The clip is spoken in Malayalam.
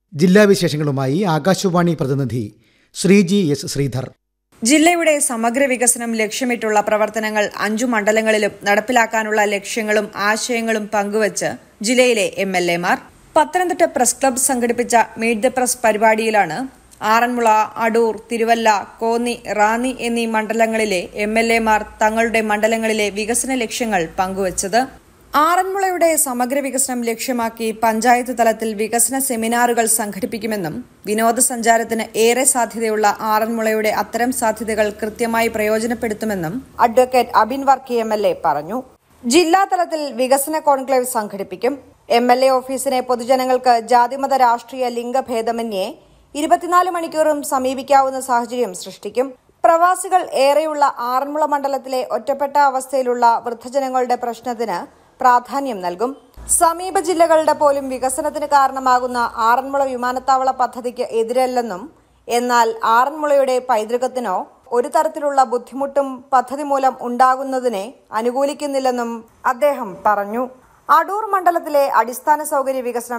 ജില്ലാ വിശേഷങ്ങളുമായി ആകാശവാണി പ്രതിനിധി ശ്രീജി എസ് ശ്രീധർ ജില്ലയുടെ സമഗ്ര വികസനം ലക്ഷ്യമിട്ടുള്ള പ്രവർത്തനങ്ങൾ അഞ്ചു മണ്ഡലങ്ങളിലും നടപ്പിലാക്കാനുള്ള ലക്ഷ്യങ്ങളും ആശയങ്ങളും പങ്കുവച്ച് ജില്ലയിലെ എം എൽ എമാർ പത്തനംതിട്ട പ്രസ് ക്ലബ്ബ് സംഘടിപ്പിച്ച മീറ്റ് ദ പ്രസ് പരിപാടിയിലാണ് ആറന്മുള അടൂർ തിരുവല്ല കോന്നി റാന്നി എന്നീ മണ്ഡലങ്ങളിലെ എം എൽ എമാർ തങ്ങളുടെ മണ്ഡലങ്ങളിലെ വികസന ലക്ഷ്യങ്ങൾ പങ്കുവച്ചത് ആറന്മുളയുടെ സമഗ്ര വികസനം ലക്ഷ്യമാക്കി പഞ്ചായത്ത് തലത്തിൽ വികസന സെമിനാറുകൾ സംഘടിപ്പിക്കുമെന്നും വിനോദസഞ്ചാരത്തിന് ഏറെ സാധ്യതയുള്ള ആറന്മുളയുടെ അത്തരം സാധ്യതകൾ കൃത്യമായി പ്രയോജനപ്പെടുത്തുമെന്നും advocate Abin Varkey M L A പറഞ്ഞു ജില്ലാ തലത്തിൽ വികസന കോൺക്ലേവ് സംഘടിപ്പിക്കും എം എൽ എ ഓഫീസിനെ പൊതുജനങ്ങൾക്ക് ജാതിമത രാഷ്ട്രീയ ലിംഗഭേദമന്യേ ഇരുപത്തിനാല് മണിക്കൂറും സമീപിക്കാവുന്ന സാഹചര്യം സൃഷ്ടിക്കും പ്രവാസികൾ ഏറെയുള്ള ആറന്മുള മണ്ഡലത്തിലെ ഒറ്റപ്പെട്ട അവസ്ഥയിലുള്ള വൃദ്ധജനങ്ങളുടെ പ്രശ്നത്തിന് പ്രാധാന്യം നൽകും സമീപ ജില്ലകളുടെ പോലും വികസനത്തിന് കാരണമാകുന്ന ആറന്മുള വിമാനത്താവള പദ്ധതിക്ക് എതിരല്ലെന്നും എന്നാൽ ആറന്മുളയുടെ പൈതൃകത്തിനോ ഒരു തരത്തിലുള്ള ബുദ്ധിമുട്ടും പദ്ധതി മൂലം ഉണ്ടാകുന്നതിനെ അനുകൂലിക്കുന്നില്ലെന്നും അദ്ദേഹം പറഞ്ഞു അടൂർ മണ്ഡലത്തിലെ അടിസ്ഥാന സൗകര്യ വികസനം